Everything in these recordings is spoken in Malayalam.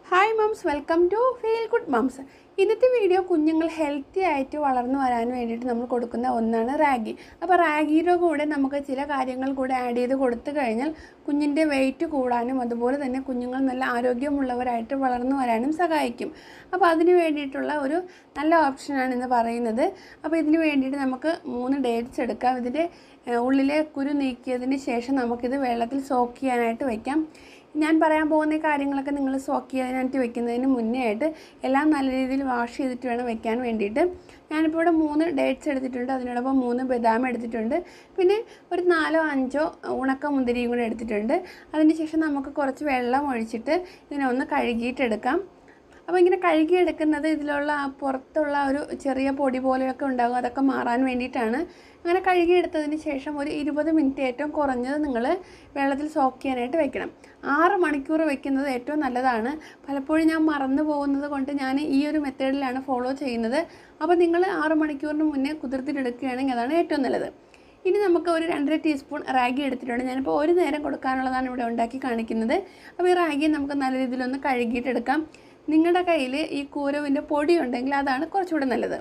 hi mums welcome to feel good mums ഇന്നത്തെ വീഡിയോ കുഞ്ഞുങ്ങൾ ഹെൽത്തി ആയിട്ട് വളർന്നു വരാൻ വേണ്ടിയിട്ട് നമ്മൾ കൊടുക്കുന്ന ഒന്നാണ് റാഗി അപ്പോൾ റാഗിയുടെ കൂടെ നമുക്ക് ചില കാര്യങ്ങൾ കൂടെ ആഡ് ചെയ്ത് കൊടുത്തു കഴിഞ്ഞാൽ കുഞ്ഞിൻ്റെ വെയിറ്റ് കൂടാനും അതുപോലെ തന്നെ കുഞ്ഞുങ്ങൾ നല്ല ആരോഗ്യമുള്ളവരായിട്ട് വളർന്നു വരാനും സഹായിക്കും അപ്പോൾ അതിന് വേണ്ടിയിട്ടുള്ള ഒരു നല്ല ഓപ്ഷനാണ് ഇന്ന് പറയുന്നത് അപ്പോൾ ഇതിന് വേണ്ടിയിട്ട് നമുക്ക് മൂന്ന് ഡേറ്റ്സ് എടുക്കാം ഇതിൻ്റെ ഏഹ്, ഉള്ളിലെ കുരു നീക്കിയതിന് ശേഷം നമുക്കിത് വെള്ളത്തിൽ സോക്ക് ചെയ്യാനായിട്ട് വയ്ക്കാം ഞാൻ പറയാൻ പോകുന്ന ഈ കാര്യങ്ങളൊക്കെ നിങ്ങൾ സോക്ക് ചെയ്യാനായിട്ട് വെക്കുന്നതിന് മുന്നേ ആയിട്ട് എല്ലാം നല്ല രീതിയിൽ വാഷ് ചെയ്തിട്ട് വേണം വെക്കാൻ വേണ്ടിയിട്ട് ഞാനിപ്പോൾ ഇവിടെ മൂന്ന് ഡേറ്റ്സ് എടുത്തിട്ടുണ്ട് അതിനോടൊപ്പം മൂന്ന് ബദാം എടുത്തിട്ടുണ്ട് പിന്നെ ഒരു നാലോ അഞ്ചോ ഉണക്ക മുന്തിരിയും കൂടെ എടുത്തിട്ടുണ്ട് അതിന് ശേഷം നമുക്ക് കുറച്ച് വെള്ളം ഒഴിച്ചിട്ട് ഇതിനെ ഒന്ന് കഴുകിയിട്ടെടുക്കാം അപ്പോൾ ഇങ്ങനെ കഴുകിയെടുക്കുന്നത് ഇതിലുള്ള ആ പുറത്തുള്ള ഒരു ചെറിയ പൊടി പോലെയൊക്കെ ഉണ്ടാകും അതൊക്കെ മാറാൻ വേണ്ടിയിട്ടാണ് അങ്ങനെ കഴുകിയെടുത്തതിന് ശേഷം ഒരു ഇരുപത് മിനിറ്റ് ഏറ്റവും കുറഞ്ഞത് നിങ്ങൾ വെള്ളത്തിൽ സോക്ക് ചെയ്യാനായിട്ട് വെക്കണം ആറ് മണിക്കൂർ വെക്കുന്നത് ഏറ്റവും നല്ലതാണ് പലപ്പോഴും ഞാൻ മറന്നു പോകുന്നത് കൊണ്ട് ഞാൻ ഈ ഒരു മെത്തേഡിലാണ് ഫോളോ ചെയ്യുന്നത് അപ്പോൾ നിങ്ങൾ ആറ് മണിക്കൂറിന് മുന്നേ കുതിർത്തിട്ടെടുക്കുകയാണെങ്കിൽ അതാണ് ഏറ്റവും നല്ലത് ഇനി നമുക്ക് ഒരു രണ്ടര ടീസ്പൂൺ റാഗി എടുത്തിട്ടുണ്ട് ഞാനിപ്പോൾ ഒരു നേരം കൊടുക്കാനുള്ളതാണ് ഇവിടെ ഉണ്ടാക്കി കാണിക്കുന്നത് അപ്പോൾ ഈ റാഗി നമുക്ക് നല്ല രീതിയിലൊന്ന് കഴുകിയിട്ടെടുക്കാം നിങ്ങളുടെ കയ്യിൽ ഈ കൂരവിൻ്റെ പൊടി ഉണ്ടെങ്കിൽ അതാണ് കുറച്ചുകൂടെ നല്ലത്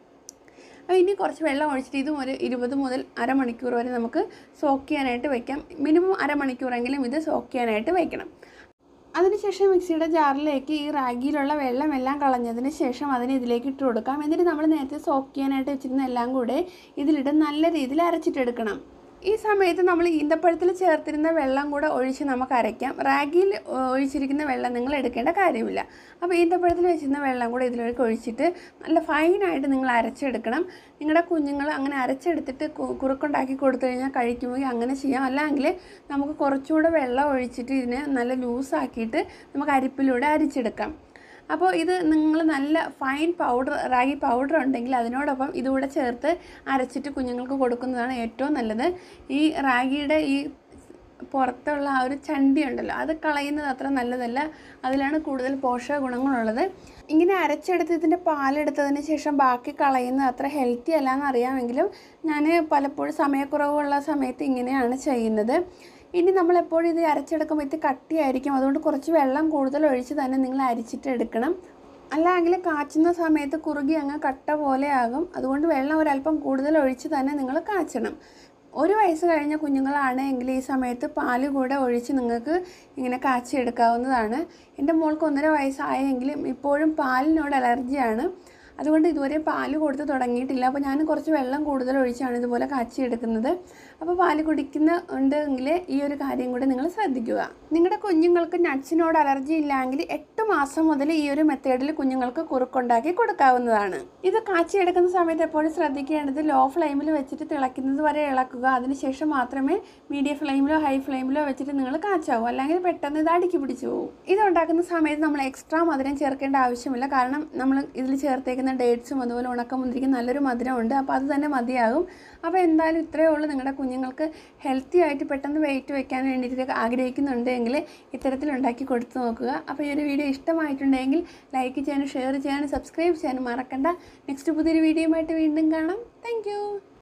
അപ്പോൾ ഇനി കുറച്ച് വെള്ളം ഒഴിച്ചിട്ട് ഇതും ഒരു ഇരുപത് മുതൽ അരമണിക്കൂർ വരെ നമുക്ക് സോക്ക് ചെയ്യാനായിട്ട് വെക്കാം മിനിമം അരമണിക്കൂറെങ്കിലും ഇത് സോക്ക് ചെയ്യാനായിട്ട് വെക്കണം അതിനുശേഷം മിക്സിയുടെ ജാറിലേക്ക് ഈ റാഗിയിലുള്ള വെള്ളമെല്ലാം കളഞ്ഞതിന് ശേഷം അതിന് ഇതിലേക്ക് ഇട്ട് കൊടുക്കാം എന്നിട്ട് നമ്മൾ നേരത്തെ സോക്ക് ചെയ്യാനായിട്ട് വെച്ചിരുന്ന എല്ലാം കൂടെ ഇതിലിട്ട് നല്ല രീതിയിൽ അരച്ചിട്ടെടുക്കണം ഈ സമയത്ത് നമ്മൾ ഈന്തപ്പഴത്തിൽ ചേർത്തിരുന്ന വെള്ളം കൂടെ ഒഴിച്ച് നമുക്ക് അരയ്ക്കാം റാഗിയിൽ ഒഴിച്ചിരിക്കുന്ന വെള്ളം നിങ്ങൾ എടുക്കേണ്ട കാര്യമില്ല അപ്പോൾ ഈന്തപ്പഴത്തിൽ വെച്ചിരുന്ന വെള്ളം കൂടെ ഇതിലേക്ക് ഒഴിച്ചിട്ട് നല്ല ഫൈനായിട്ട് നിങ്ങൾ അരച്ചെടുക്കണം നിങ്ങളുടെ കുഞ്ഞുങ്ങൾ അങ്ങനെ അരച്ചെടുത്തിട്ട് കു- കുറുക്കുണ്ടാക്കി കൊടുത്തു കഴിഞ്ഞാൽ കഴിക്കുമ്പോൾ അങ്ങനെ ചെയ്യാം അല്ലെങ്കിൽ നമുക്ക് കുറച്ചുകൂടെ വെള്ളം ഒഴിച്ചിട്ട് ഇതിനെ നല്ല ലൂസാക്കിയിട്ട് നമുക്ക് അരിപ്പിലൂടെ അരിച്ചെടുക്കാം അപ്പോൾ ഇത് നിങ്ങൾ നല്ല ഫൈൻ പൗഡർ റാഗി പൗഡർ ഉണ്ടെങ്കിൽ അതിനോടൊപ്പം ഇതുകൂടെ ചേർത്ത് അരച്ചിട്ട് കുഞ്ഞുങ്ങൾക്ക് കൊടുക്കുന്നതാണ് ഏറ്റവും നല്ലത് ഈ റാഗിയുടെ ഈ പുറത്തുള്ള ആ ഒരു ചണ്ടി ഉണ്ടല്ലോ അത് കളയുന്നത് അത്ര നല്ലതല്ല അതിലാണ് കൂടുതൽ പോഷക ഗുണങ്ങളുള്ളത് ഇങ്ങനെ അരച്ചെടുത്ത് ഇതിൻ്റെ പാലെടുത്തതിന് ശേഷം ബാക്കി കളയുന്നത് അത്ര ഹെൽത്തി അല്ല എന്നറിയാമെങ്കിലും ഞാൻ പലപ്പോഴും സമയക്കുറവുള്ള സമയത്ത് ഇങ്ങനെയാണ് ചെയ്യുന്നത് ഇനി നമ്മൾ എപ്പോഴും ഇത് അരച്ചെടുക്കുമ്പോൾ ഇത് കട്ടിയായിരിക്കും അതുകൊണ്ട് കുറച്ച് വെള്ളം കൂടുതൽ ഒഴിച്ച് തന്നെ നിങ്ങൾ അരിച്ചിട്ട് എടുക്കണം അല്ലെങ്കിൽ കാച്ചുന്ന സമയത്ത് കുറുകി അങ്ങ് കട്ട പോലെ ആകും അതുകൊണ്ട് വെള്ളം ഒരല്പം കൂടുതൽ ഒഴിച്ച് തന്നെ നിങ്ങൾ കാച്ചണം ഒരു വയസ്സ് കഴിഞ്ഞ കുഞ്ഞുങ്ങളാണെങ്കിൽ ഈ സമയത്ത് പാല് കൂടെ ഒഴിച്ച് നിങ്ങൾക്ക് ഇങ്ങനെ കാച്ചിയെടുക്കാവുന്നതാണ് എൻ്റെ മോൾക്ക് ഒന്നര വയസ്സായെങ്കിലും ഇപ്പോഴും പാലിനോട് അലർജിയാണ് അതുകൊണ്ട് ഇതുവരെ പാല് കൊടുത്ത് തുടങ്ങിയിട്ടില്ല അപ്പോൾ ഞാൻ കുറച്ച് വെള്ളം കൂടുതൽ ഒഴിച്ചാണ് ഇതുപോലെ കാച്ചിയെടുക്കുന്നത് അപ്പോൾ പാല് കുടിക്കുന്ന ഉണ്ടെങ്കിൽ ഈ ഒരു കാര്യം കൂടി നിങ്ങൾ ശ്രദ്ധിക്കുക നിങ്ങളുടെ കുഞ്ഞുങ്ങൾക്ക് നട്ട്സിനോട് അലർജി ഇല്ലെങ്കിൽ എട്ട് മാസം മുതൽ ഈ ഒരു മെത്തേഡിൽ കുഞ്ഞുങ്ങൾക്ക് കുറുക്കുണ്ടാക്കി കൊടുക്കാവുന്നതാണ് ഇത് കാച്ചിയെടുക്കുന്ന സമയത്ത് എപ്പോഴും ശ്രദ്ധിക്കേണ്ടത് ലോ ഫ്ലെയിമിൽ വെച്ചിട്ട് തിളയ്ക്കുന്നത് വരെ ഇളക്കുക അതിനുശേഷം മാത്രമേ മീഡിയം ഫ്ലെയിമിലോ ഹൈ ഫ്ലെയിമിലോ വെച്ചിട്ട് നിങ്ങൾ കാച്ചാവൂ അല്ലെങ്കിൽ പെട്ടെന്ന് ഇത് അടുക്കി പിടിച്ചു പോകും ഇത് ഉണ്ടാക്കുന്ന സമയത്ത് നമ്മൾ എക്സ്ട്രാ മധുരം ചേർക്കേണ്ട ആവശ്യമില്ല കാരണം നമ്മൾ ഇതിൽ ചേർത്തേക്കുന്ന ഡേറ്റ്സും അതുപോലെ ഉണക്കമുന്തിരിക്കും നല്ലൊരു മധുരമുണ്ട് അപ്പോൾ അത് തന്നെ മതിയാകും അപ്പോൾ എന്തായാലും ഇത്രയേ ഉള്ളൂ നിങ്ങളുടെ കുഞ്ഞുങ്ങൾക്ക് ഹെൽത്തി ആയിട്ട് പെട്ടെന്ന് വെയിറ്റ് വെക്കാൻ വേണ്ടിയിട്ട് ആഗ്രഹിക്കുന്നുണ്ടെങ്കിൽ ഇത്തരത്തിൽ ഉണ്ടാക്കി കൊടുത്തു നോക്കുക അപ്പോൾ ഈ ഒരു വീഡിയോ ഇഷ്ടമായിട്ടുണ്ടെങ്കിൽ ലൈക്ക് ചെയ്യാനും ഷെയർ ചെയ്യാനും സബ്സ്ക്രൈബ് ചെയ്യാനും മറക്കണ്ട നെക്സ്റ്റ് പുതിയൊരു വീഡിയോയുമായിട്ട് വീണ്ടും കാണാം താങ്ക്